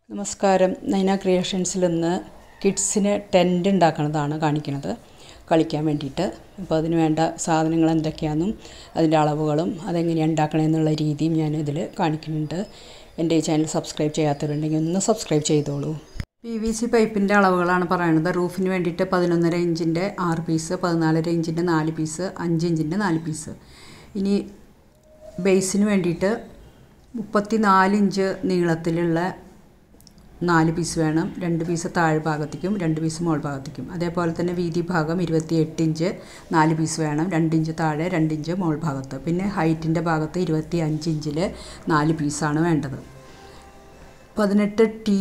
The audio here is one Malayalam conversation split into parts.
നമസ്കാരം നൈന ക്രിയേഷൻസിൽ നിന്ന് കിഡ്സിന് ടെൻ്റ് ഉണ്ടാക്കുന്നതാണ് കാണിക്കുന്നത് കളിക്കാൻ വേണ്ടിയിട്ട് അപ്പോൾ അതിന് വേണ്ട സാധനങ്ങൾ എന്തൊക്കെയാണെന്നും അതിൻ്റെ അളവുകളും അതെങ്ങനെയാണ് ഉണ്ടാക്കണമെന്നുള്ള രീതിയും ഞാൻ ഇതിൽ കാണിക്കുന്നുണ്ട് എൻ്റെ ഈ ചാനൽ സബ്സ്ക്രൈബ് ചെയ്യാത്തവരുണ്ടെങ്കിൽ ഒന്ന് സബ്സ്ക്രൈബ് ചെയ്തോളൂ പി വി സി പൈപ്പിൻ്റെ അളവുകളാണ് പറയുന്നത് റൂഫിന് വേണ്ടിയിട്ട് പതിനൊന്നര ഇഞ്ചിൻ്റെ ആറ് പീസ് പതിനാലര ഇഞ്ചിൻ്റെ നാല് പീസ് അഞ്ച് ഇഞ്ചിൻ്റെ നാല് പീസ് ഇനി ബേസിന് വേണ്ടിയിട്ട് മുപ്പത്തി നാല് ഇഞ്ച് നീളത്തിലുള്ള നാല് പീസ് വേണം രണ്ട് പീസ് താഴെ ഭാഗത്തേക്കും രണ്ട് പീസ് മുകൾ ഭാഗത്തേക്കും അതേപോലെ തന്നെ വീതി ഭാഗം ഇരുപത്തി എട്ട് ഇഞ്ച് നാല് പീസ് വേണം രണ്ട് ഇഞ്ച് താഴെ രണ്ട് ഇഞ്ച് മുകൾ ഭാഗത്ത് പിന്നെ ഹൈറ്റിൻ്റെ ഭാഗത്ത് ഇരുപത്തി അഞ്ച് ഇഞ്ചിൽ നാല് പീസാണ് വേണ്ടത് പതിനെട്ട് ടീ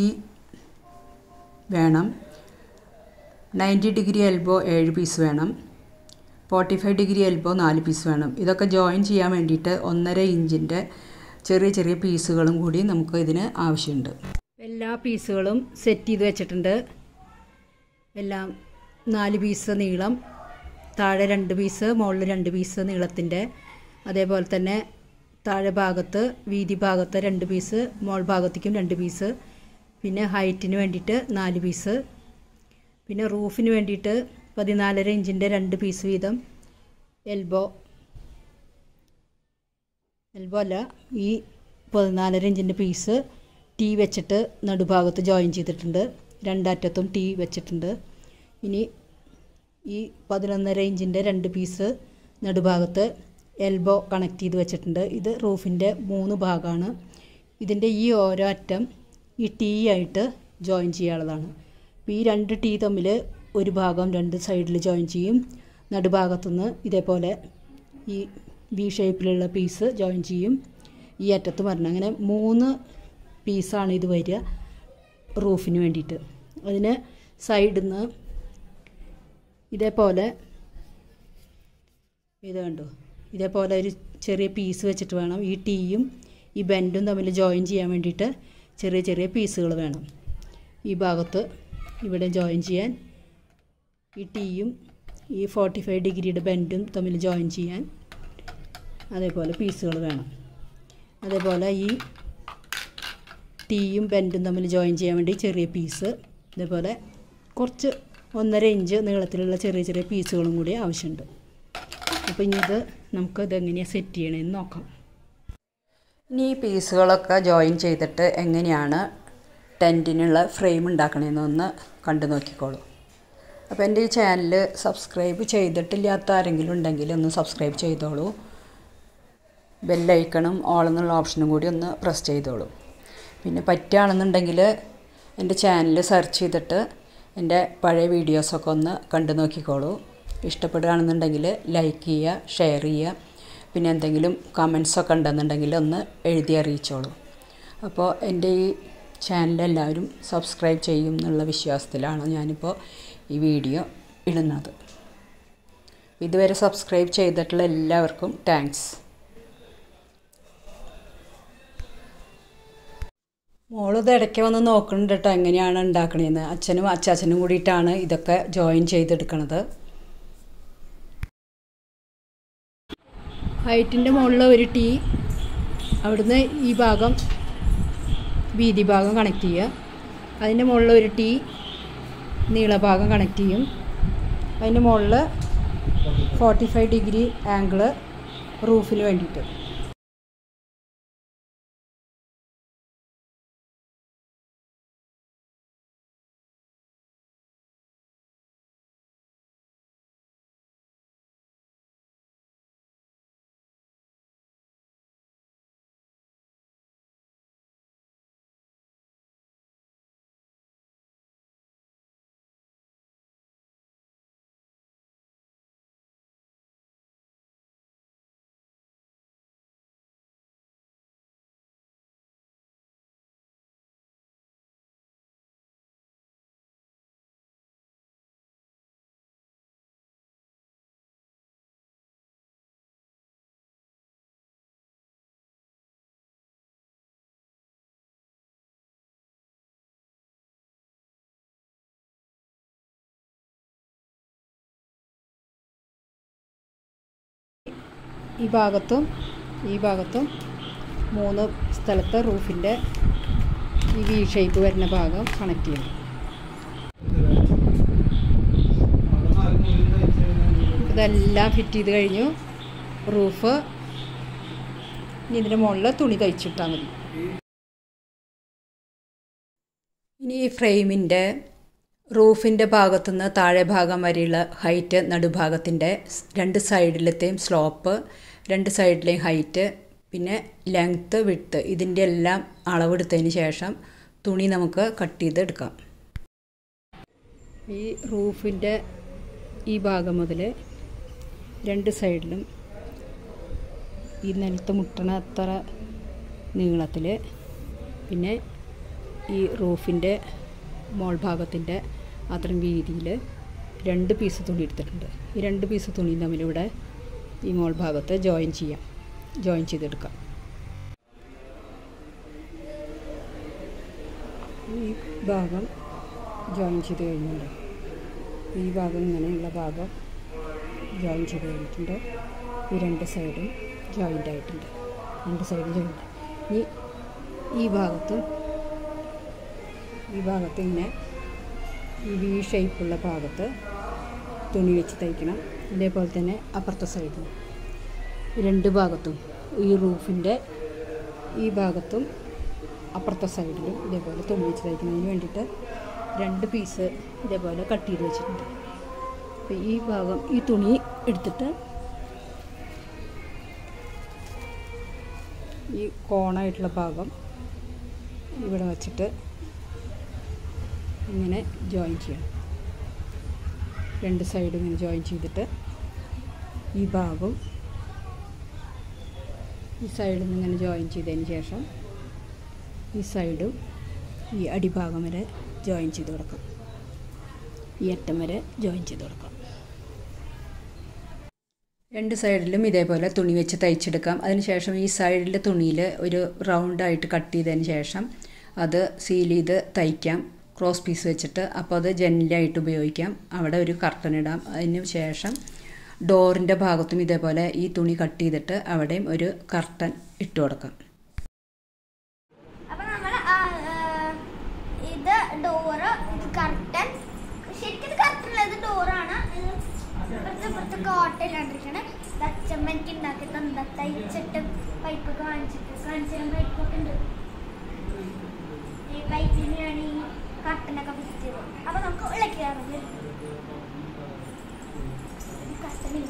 വേണം നയൻറ്റി ഡിഗ്രി എൽബോ ഏഴ് പീസ് വേണം ഫോർട്ടി ഫൈവ് ഡിഗ്രി എൽബോ നാല് പീസ് വേണം ഇതൊക്കെ ജോയിൻ ചെയ്യാൻ വേണ്ടിയിട്ട് ഒന്നര ഇഞ്ചിൻ്റെ ചെറിയ ചെറിയ പീസുകളും കൂടി നമുക്ക് ഇതിന് ആവശ്യമുണ്ട് എല്ലാ പീസുകളും സെറ്റ് ചെയ്ത് വെച്ചിട്ടുണ്ട് എല്ലാം നാല് പീസ് നീളം താഴെ രണ്ട് പീസ് മുകളിൽ രണ്ട് പീസ് നീളത്തിൻ്റെ അതേപോലെ തന്നെ താഴെ ഭാഗത്ത് വീതി ഭാഗത്ത് രണ്ട് പീസ് മുകൾ ഭാഗത്തേക്കും രണ്ട് പീസ് പിന്നെ ഹൈറ്റിന് വേണ്ടിയിട്ട് നാല് പീസ് പിന്നെ റൂഫിന് വേണ്ടിയിട്ട് പതിനാലര ഇഞ്ചിൻ്റെ രണ്ട് പീസ് വീതം എൽബോ എൽബോ അല്ല ഈ പതിനാലര ഇഞ്ചിൻ്റെ പീസ് ടീ വെച്ചിട്ട് നടുഭാഗത്ത് ജോയിൻ ചെയ്തിട്ടുണ്ട് രണ്ടറ്റത്തും ടീ വെച്ചിട്ടുണ്ട് ഇനി ഈ പതിനൊന്നര ഇഞ്ചിൻ്റെ രണ്ട് പീസ് നടുഭാഗത്ത് എൽബോ കണക്ട് ചെയ്ത് വെച്ചിട്ടുണ്ട് ഇത് റൂഫിൻ്റെ മൂന്ന് ഭാഗമാണ് ഇതിൻ്റെ ഈ ഓരോ അറ്റം ഈ ടീ ആയിട്ട് ജോയിൻ ചെയ്യാനുള്ളതാണ് അപ്പോൾ ഈ രണ്ട് ടീ തമ്മിൽ ഒരു ഭാഗം രണ്ട് സൈഡിൽ ജോയിൻ ചെയ്യും നടുഭാഗത്തുനിന്ന് ഇതേപോലെ ഈ വി ഷേപ്പിലുള്ള പീസ് ജോയിൻ ചെയ്യും ഈ അറ്റത്ത് വരണം അങ്ങനെ മൂന്ന് പീസാണ് ഇത് വരിക റൂഫിന് വേണ്ടിയിട്ട് അതിന് സൈഡിൽ നിന്ന് ഇതേപോലെ ഇത് കണ്ടോ ഇതേപോലെ ഒരു ചെറിയ പീസ് വെച്ചിട്ട് വേണം ഈ ടീയും ഈ ബെൻഡും തമ്മിൽ ജോയിൻ ചെയ്യാൻ വേണ്ടിയിട്ട് ചെറിയ ചെറിയ പീസുകൾ വേണം ഈ ഭാഗത്ത് ഇവിടെ ജോയിൻ ചെയ്യാൻ ഈ ടീയും ഈ ഫോർട്ടി ഫൈവ് ഡിഗ്രിയുടെ ബെൻഡും തമ്മിൽ ജോയിൻ ചെയ്യാൻ അതേപോലെ പീസുകൾ വേണം അതേപോലെ ഈ ടീയും ബെൻഡും തമ്മിൽ ജോയിൻ ചെയ്യാൻ വേണ്ടി ചെറിയ പീസ് ഇതേപോലെ കുറച്ച് ഒന്നര ഇഞ്ച് നീളത്തിലുള്ള ചെറിയ ചെറിയ പീസുകളും കൂടി ആവശ്യമുണ്ട് അപ്പോൾ ഇനി ഇത് നമുക്ക് ഇതെങ്ങനെയാണ് സെറ്റ് ചെയ്യണമെന്ന് നോക്കാം ഇനി ഈ പീസുകളൊക്കെ ജോയിൻ ചെയ്തിട്ട് എങ്ങനെയാണ് ടെൻറ്റിനുള്ള ഫ്രെയിം ഉണ്ടാക്കണമെന്നൊന്ന് കണ്ടു നോക്കിക്കോളൂ അപ്പോൾ എൻ്റെ ഈ ചാനൽ സബ്സ്ക്രൈബ് ചെയ്തിട്ടില്ലാത്ത ആരെങ്കിലും ഉണ്ടെങ്കിൽ ഒന്ന് സബ്സ്ക്രൈബ് ചെയ്തോളൂ ബെല്ലൈക്കണും ഓൾ എന്നുള്ള ഓപ്ഷനും കൂടി ഒന്ന് പ്രസ് ചെയ്തോളൂ പിന്നെ പറ്റുകയാണെന്നുണ്ടെങ്കിൽ എൻ്റെ ചാനൽ സെർച്ച് ചെയ്തിട്ട് എൻ്റെ പഴയ വീഡിയോസൊക്കെ ഒന്ന് കണ്ടു നോക്കിക്കോളൂ ഇഷ്ടപ്പെടുകയാണെന്നുണ്ടെങ്കിൽ ലൈക്ക് ചെയ്യുക ഷെയർ ചെയ്യുക പിന്നെ എന്തെങ്കിലും കമൻസൊക്കെ ഉണ്ടെന്നുണ്ടെങ്കിൽ ഒന്ന് എഴുതി അറിയിച്ചോളൂ അപ്പോൾ എൻ്റെ ഈ ചാനൽ എല്ലാവരും സബ്സ്ക്രൈബ് ചെയ്യും എന്നുള്ള വിശ്വാസത്തിലാണ് ഞാനിപ്പോൾ ഈ വീഡിയോ ഇടുന്നത് ഇതുവരെ സബ്സ്ക്രൈബ് ചെയ്തിട്ടുള്ള എല്ലാവർക്കും താങ്ക്സ് മോളിത് ഇടയ്ക്ക് വന്ന് നോക്കുന്നുണ്ട് കേട്ടോ എങ്ങനെയാണ് ഉണ്ടാക്കണതെന്ന് അച്ഛനും അച്ചാച്ചനും കൂടിയിട്ടാണ് ഇതൊക്കെ ജോയിൻ ചെയ്തെടുക്കണത് ഹൈറ്റിൻ്റെ മുകളിൽ ഒരു ടീ അവിടുന്ന് ഈ ഭാഗം വീതി ഭാഗം കണക്ട് ചെയ്യുക അതിൻ്റെ മുകളിൽ ഒരു ടീ നീളഭാഗം കണക്ട് ചെയ്യും അതിൻ്റെ മുകളിൽ ഫോർട്ടി ഫൈവ് ഡിഗ്രി ആംഗിള് റൂഫിന് വേണ്ടിയിട്ട് ഈ ഭാഗത്തും ഈ ഭാഗത്തും മൂന്ന് സ്ഥലത്ത് റൂഫിൻ്റെ ഈ വി ഷേപ്പ് വരുന്ന ഭാഗം കണക്ട് ചെയ്യണം ഇതെല്ലാം ഫിറ്റ് ചെയ്ത് കഴിഞ്ഞു റൂഫ് ഇനി ഇതിൻ്റെ മുകളിൽ തുണി തയ്ച്ചിട്ടാൽ മതി ഇനി ഈ ഫ്രെയിമിൻ്റെ റൂഫിൻ്റെ ഭാഗത്തുനിന്ന് താഴെ ഭാഗം വരെയുള്ള ഹൈറ്റ് നടുഭാഗത്തിൻ്റെ രണ്ട് സൈഡിലത്തെയും സ്ലോപ്പ് രണ്ട് സൈഡിലെയും ഹൈറ്റ് പിന്നെ ലെങ്ത്ത് വിട്ട് ഇതിൻ്റെ എല്ലാം അളവെടുത്തതിന് ശേഷം തുണി നമുക്ക് കട്ട് ചെയ്ത് എടുക്കാം ഈ റൂഫിൻ്റെ ഈ ഭാഗം മുതൽ രണ്ട് സൈഡിലും ഈ നിലത്ത് മുട്ടണ അത്ര നീളത്തിൽ പിന്നെ ഈ റൂഫിൻ്റെ മോൾ ഭാഗത്തിൻ്റെ അത്രയും വീതിയിൽ രണ്ട് പീസ് തുണി എടുത്തിട്ടുണ്ട് ഈ രണ്ട് പീസ് തുണി തമ്മിലിവിടെ ഈ മോൾ ഭാഗത്ത് ജോയിൻ ചെയ്യാം ജോയിൻ ചെയ്തെടുക്കാം ഈ ഭാഗം ജോയിൻ ചെയ്ത് കഴിഞ്ഞിട്ടുണ്ട് ഈ ഭാഗം ഇങ്ങനെയുള്ള ഭാഗം ജോയിൻ ചെയ്ത് കഴിഞ്ഞിട്ടുണ്ട് ഈ രണ്ട് സൈഡും ജോയിൻ്റ് ആയിട്ടുണ്ട് രണ്ട് സൈഡും ജോയിൻ്റ് ഇനി ഈ ഭാഗത്തും ഈ ഭാഗത്ത് ഇങ്ങനെ ഈ വി ഷേപ്പുള്ള ഭാഗത്ത് തുണി വെച്ച് തയ്ക്കണം ഇതേപോലെ തന്നെ അപ്പുറത്തെ സൈഡിലും രണ്ട് ഭാഗത്തും ഈ റൂഫിൻ്റെ ഈ ഭാഗത്തും അപ്പുറത്തെ സൈഡിലും ഇതേപോലെ തുണി വെച്ച് തയ്ക്കുന്നതിന് വേണ്ടിയിട്ട് രണ്ട് പീസ് ഇതേപോലെ കട്ട് ചെയ്ത് വെച്ചിട്ടുണ്ട് അപ്പോൾ ഈ ഭാഗം ഈ തുണി എടുത്തിട്ട് ഈ കോണായിട്ടുള്ള ഭാഗം ഇവിടെ വച്ചിട്ട് ഇങ്ങനെ ജോയിൻ ചെയ്യണം രണ്ട് സൈഡും ഇങ്ങനെ ജോയിൻ ചെയ്തിട്ട് ഈ ഭാഗം ഈ സൈഡിൽ നിന്ന് ഇങ്ങനെ ജോയിൻ ചെയ്തതിന് ശേഷം ഈ സൈഡും ഈ അടിഭാഗം വരെ ജോയിൻ ചെയ്ത് കൊടുക്കാം ഈ അറ്റം വരെ ജോയിൻ ചെയ്ത് കൊടുക്കാം രണ്ട് സൈഡിലും ഇതേപോലെ തുണി വെച്ച് തയ്ച്ചെടുക്കാം അതിനുശേഷം ഈ സൈഡിലെ തുണിയിൽ ഒരു റൗണ്ടായിട്ട് കട്ട് ചെയ്തതിന് ശേഷം അത് സീൽ ചെയ്ത് തയ്ക്കാം ക്രോസ് പീസ് വെച്ചിട്ട് അപ്പോൾ അത് ജനലായിട്ട് ഉപയോഗിക്കാം അവിടെ ഒരു കർട്ടൻ ഇടാം അതിന് ശേഷം ഡോറിൻ്റെ ഭാഗത്തും ഇതേപോലെ ഈ തുണി കട്ട് ചെയ്തിട്ട് അവിടെയും ഒരു കർട്ടൻ ഇട്ട് കൊടുക്കാം അപ്പൊ നമ്മള് ആ, ആ, ഇത് ഡോറ് ഇത് കർട്ടൻ ശരിക്കും ഇത് കർട്ടൻ അല്ല ഇത് ഡോറാണ് ഇത് ഇപ്പുറത്ത് ഇപ്പുറത്ത് കോട്ടയിലാണ്ടിരിക്കണ അച്ഛമ്മ എനിക്ക് ഉണ്ടാക്കി തന്ന തയ്ച്ചിട്ട് പൈപ്പ് കാണിച്ചിട്ട് കാണിച്ചു പൈപ്പൊക്കെ ഉണ്ട് ഈ പൈപ്പിനെയാണ് ഈ കർട്ടനൊക്കെ ഫിറ്റ് ചെയ്തത് അപ്പൊ നമുക്ക് വിളക്കാറുണ്ട് കർട്ടനില്ല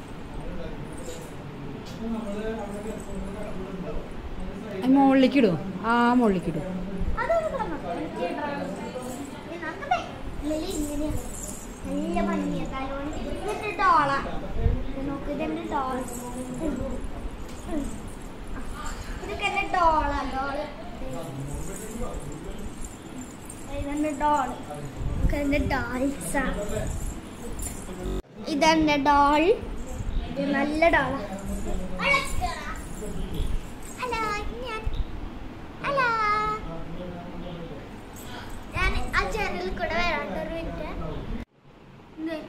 മുകളിലേക്ക് ഇടും ആ മുകളിലേക്ക് ഇടും അതൊന്ന് പറഞ്ഞോ. എനിക്ക് ഇത് നോക്കട്ടെ. ലിലി ഇങ്ങനെയാ. നല്ല ഭംഗിയാ. തലോണി. ഇതൊരു ഡോളാ. ഇത് നോക്ക് ഇതെന്റെ ഡോൾ. ഉം. ഉം. ഇതൊക്കെ എന്റെ ഡോളാ ഡോള് ഇതെന്റെ ഡോൾ ഇതൊക്കെ എന്റെ ഡോൾസാ ഇതെന്റെ ഡോൾ ഇത് നല്ല ഡോളാ ഹലോ ഞാൻ ഹലോ ഞാൻ ആ ചാനലിൽ കൂടെ വരാണ്ട് ഒരു മിനിറ്റ് ഇന്ന്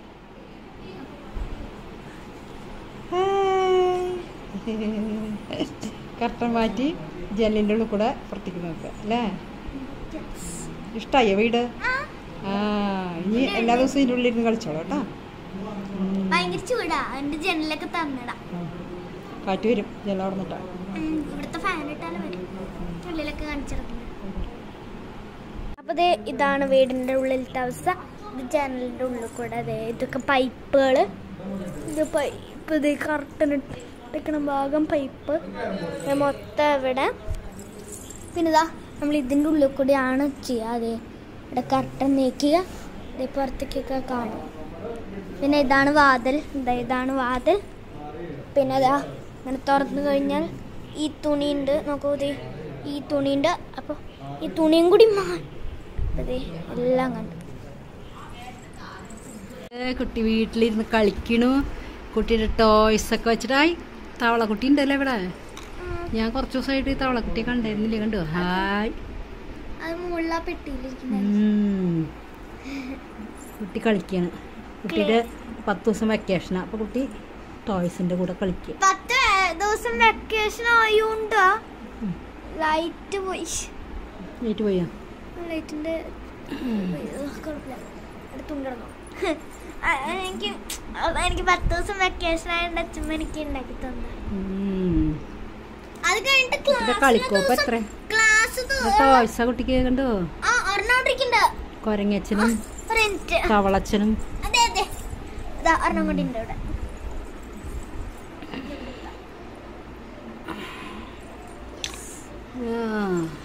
കർട്ടൻ മാറ്റി ജനലിൻ്റെ ഉള്ളിൽ കൂടെ പുറത്തേക്ക് നോക്കുക അല്ലേ ഇഷ്ടമായോ വീട് ആ, ആ ഇനി എല്ലാ ദിവസവും ഇതിൻ്റെ ഉള്ളിൽ ഇരുന്ന് കളിച്ചോളൂ കേട്ടോ ഭയങ്കര ചൂടാ എന്റെ ജനലൊക്കെ തന്നിടാ കാറ്റ് വരും ജലം അടന്നിട്ടാ ഇവിടുത്തെ ഫാൻ ഇട്ടാലും വരും ഉള്ളിലൊക്കെ കാണിച്ചിറക്കുന്നത് അപ്പൊ ദേ ഇതാണ് വീടിന്റെ ഉള്ളിലത്തെ അവസ്ഥ ഇത് ജനലിന്റെ ഉള്ളിൽ കൂടെ അതെ ഇതൊക്കെ പൈപ്പുകൾ ഇത് പൈപ്പ് ഇത് കറക്റ്റിന് ഇട്ടിരിക്കണ ഭാഗം പൈപ്പ് ഇത് മൊത്തം ഇവിടെ പിന്നെ ഇതാ നമ്മൾ ഇതിൻ്റെ ഉള്ളിൽ കൂടിയാണ് ചെയ്യുക അതെ ഇവിടെ കർട്ടൻ നീക്കുക ഇത് പുറത്തേക്കൊക്കെ കാണും പിന്നെ ഇതാണ് വാതിൽ ഇതാ ഇതാണ് വാതിൽ പിന്നെ അതാ ഇങ്ങനെ തുറന്നു കഴിഞ്ഞാൽ ഈ തുണിയുണ്ട് നോക്കൂ ദേ ഈ തുണിയുണ്ട് അപ്പോൾ ഈ തുണിയും കൂടി മാ അതെ എല്ലാം കണ്ടു ഏ, കുട്ടി വീട്ടിലിരുന്ന് കളിക്കണു കുട്ടിയുടെ ടോയ്സ് ഒക്കെ വെച്ചിട്ടായി തവളക്കുട്ടി ഉണ്ടല്ലേ ഇവിടെ ഞാൻ കുറച്ച് ദിവസമായിട്ട് ഈ തവളക്കുട്ടിയെ കണ്ടായിരുന്നില്ലേ കണ്ടു ഹായ് അത് മുകളിൽ ആ പെട്ടിയിലിരിക്കുന്നത് ഉം. കുട്ടി കളിക്കാണ് കുട്ടിയുടെ പത്ത് ദിവസം വെക്കേഷനാണ് അപ്പോൾ കുട്ടി ടോയ്സിൻ്റെ കൂടെ കളിക്കുക പത്ത് ദിവസം വെക്കേഷൻ ആയോണ്ടാ ലൈറ്റ് പോയി ലൈറ്റ് പോയാ ലൈറ്റിൻ്റെ കുഴപ്പമില്ല അടുത്തും കിടന്നു ആ, എനിക്ക് അത് എനിക്ക് പത്ത് ദിവസം വെക്കേഷൻ ആയതുകൊണ്ട് അച്ഛമ്മ എനിക്ക് ഉണ്ടാക്കി തന്നു അത് കഴിഞ്ഞിട്ട് ഇത് കളിക്കോപ്പ് എത്ര ക്ലാസ് ടോയ്സ കുട്ടിക്ക് കണ്ടോ ആ ഒരെണ്ണോണ്ടിരിക്കണ്ട് കൊരങ്ങച്ചനും ഒരു മിനിറ്റ് തവളച്ചനും അതെ അതെ ഇതാ ഒരെണ്ണം കൂടി ഉണ്ട് ഇവിടെ ആ.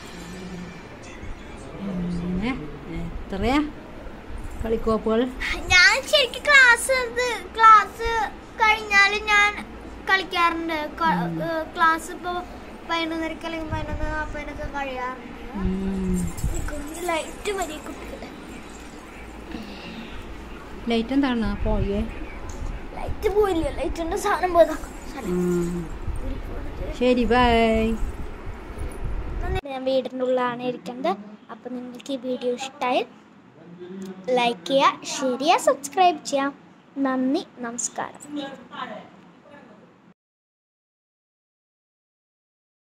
പിന്നെ എത്രയാ കളിക്കോപ്പുകൾ ഞാൻ ശരിക്കും ക്ലാസ് ക്ലാസ് കഴിഞ്ഞാലും ഞാൻ കളിക്കാറുണ്ട് ക്ലാസ് ഇപ്പോൾ പതിനൊന്നരക്ക് അല്ലെങ്കിൽ പതിനൊന്ന് നാൽപ്പതിനൊക്കെ കഴിയാറുണ്ട് ലൈറ്റ് മതി കുട്ടികളെ ലൈറ്റ് എന്താണ് പോയേ ലൈറ്റ് പോയില്ല ലൈറ്റിന്റെ സാധനം പോയതാ ഉം. ശരി ബൈ ഞാൻ വീടിൻ്റെ ഉള്ളിലാണ് ഇരിക്കുന്നത് അപ്പോൾ നിങ്ങൾക്ക് ഈ വീഡിയോ ഇഷ്ടമായി ലൈക്ക് ചെയ്യുക ഷെയർ ചെയ്യുക സബ്സ്ക്രൈബ് ചെയ്യാം നന്ദി നമസ്കാരം